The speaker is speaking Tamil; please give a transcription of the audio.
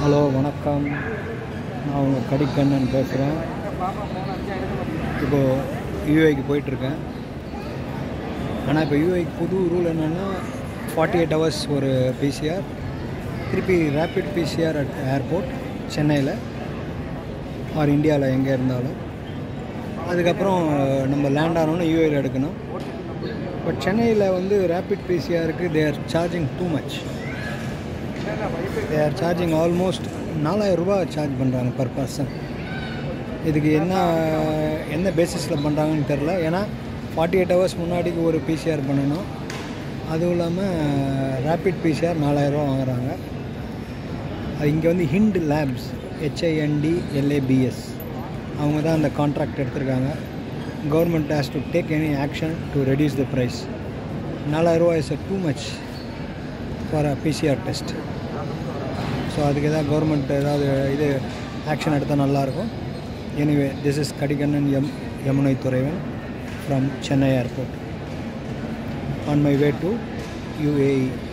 ஹலோ வணக்கம் நான் உங்கள் கடிக்கண்ணன் பேசுகிறேன் இப்போது யூஏக்கு போயிட்டுருக்கேன் ஆனால் இப்போ யூஏக்கு புது ரூல் என்னென்னா ஃபார்ட்டி எயிட் ஹவர்ஸ் ஒரு பிசிஆர் திருப்பி ரேபிட் பிசிஆர் அட் ஏர்போர்ட் சென்னையில் ஆர் இந்தியாவில் எங்கே இருந்தாலும் அதுக்கப்புறம் நம்ம லேண்ட் ஆனோன்னு யூஏயில் எடுக்கணும் பட் சென்னையில் வந்து ரேபிட் பிசிஆருக்கு they are charging too much they are charging almost நாலாயிரம் ரூபாய் சார்ஜ் பண்ணுறாங்க பர் பர்சன் இதுக்கு என்ன என்ன பேசிஸில் பண்ணுறாங்கன்னு தெரில ஏன்னா ஃபார்ட்டி எயிட் ஹவர்ஸ் முன்னாடிக்கு ஒரு பிசிஆர் பண்ணணும் அதுவும் இல்லாமல் ரேபிட் பிசிஆர் நாலாயிரரூவா வாங்குறாங்க அது இங்கே வந்து ஹிண்ட் லேப்ஸ் ஹெச்ஐஎன்டி எல்ஏபிஎஸ் அவங்க தான் அந்த கான்ட்ராக்ட் எடுத்திருக்காங்க government has to take any action to reduce the price நாலாயிரரூவா is too much for a PCR test so அதுக்கு எதாவது கவர்மெண்ட் ஏதாவது இது ஆக்ஷன் எடுத்தால் நல்லாயிருக்கும் anyway this is Kadikannan M Yamunai Thuraivan from Chennai airport on my way to UAE